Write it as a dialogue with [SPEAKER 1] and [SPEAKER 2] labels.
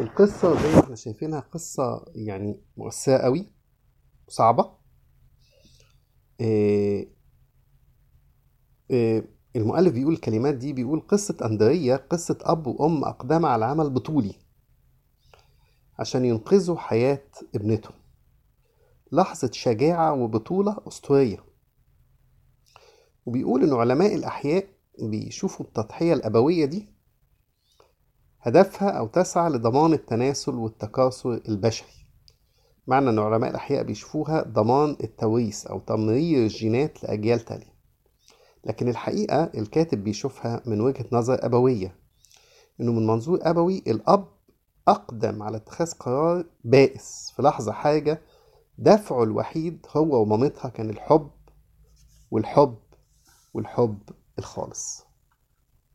[SPEAKER 1] القصة زي ما احنا شايفينها قصة يعني مؤثرة قوي وصعبة إيه إيه المؤلف بيقول الكلمات دي بيقول قصة أندرية قصة أب وأم أقدام على عمل بطولي عشان ينقذوا حياة ابنتهم لحظة شجاعة وبطولة أسطورية وبيقول إن علماء الأحياء بيشوفوا التضحية الأبوية دي هدفها أو تسعى لضمان التناسل والتكاثر البشري معنى أن علماء الأحياء بيشوفوها ضمان التوريث أو تمرير الجينات لأجيال تالية لكن الحقيقة الكاتب بيشوفها من وجهة نظر أبوية إنه من منظور أبوي الأب أقدم على اتخاذ قرار بائس في لحظة حاجة دفعه الوحيد هو ومامتها كان الحب والحب والحب الخالص